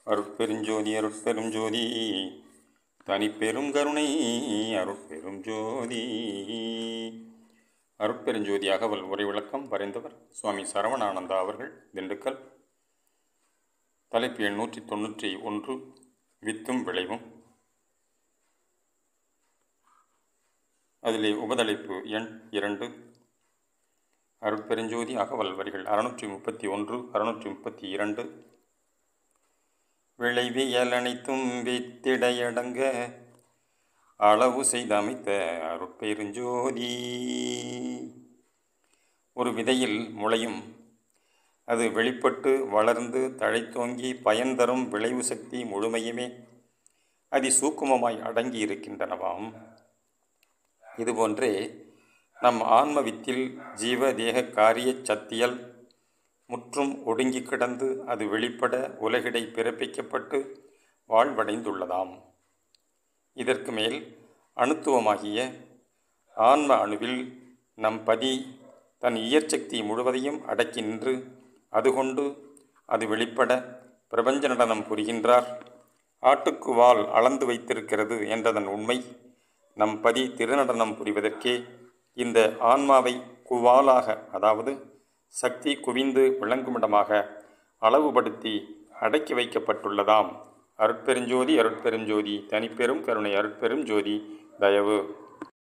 அருட்பெருஞ்சோதி அருட்பெரும் ஜோதி தனிப்பெரும் கருணை அருட்பெரும் ஜோதி அருட்பெருஞ்சோதி அகவல் உரை விளக்கம் வரைந்தவர் சுவாமி சரவணானந்தா அவர்கள் திண்டுக்கல் தலைப்பு எண் நூற்றி தொண்ணூற்றி ஒன்று வித்தும் விளைவும் அதிலே உபதலைப்பு எண் இரண்டு அருட்பெருஞ்சோதி அகவல் வரிகள் அறுநூற்றி முப்பத்தி ஒன்று அறுநூற்றி முப்பத்தி இரண்டு விளைவியல் அனைத்தும் வித்திடையடங்க அளவு செய்தமைத்த அருட்பெருஞ்சோதி ஒரு விதையில் முளையும் அது வெளிப்பட்டு வளர்ந்து தழைத்தோங்கி பயன் தரும் விளைவு சக்தி முழுமையுமே அதி சூக்குமமாய் அடங்கி இருக்கின்றனவாம் இதுபோன்றே நம் ஆன்மவித்தில் ஜீவ தேக காரிய சத்தியல் முற்றும் ஒடுங்கி கிடந்து அது வெளிப்பட உலகிடை பிறப்பிக்கப்பட்டு வாழ்வடைந்துள்ளதாம் இதற்கு மேல் அணுத்துவமாகிய ஆன்ம அணுவில் நம் பதி தன் இயற்சக்தி முழுவதையும் அடக்கி நின்று அதுகொண்டு அது வெளிப்பட பிரபஞ்ச நடனம் புரிகின்றார் ஆட்டுக்கு வால் அளந்து வைத்திருக்கிறது என்றதன் உண்மை நம் பதி திருநடனம் புரிவதற்கே இந்த ஆன்மாவை குவாலாக அதாவது சக்தி குவிந்து விளங்குமிடமாக அளவுபடுத்தி அடக்கி வைக்கப்பட்டுள்ளதாம் அருட்பெருஞ்சோதி அருட்பெருஞ்சோதி தனிப்பெரும் கருணை அருட்பெரும் ஜோதி தயவு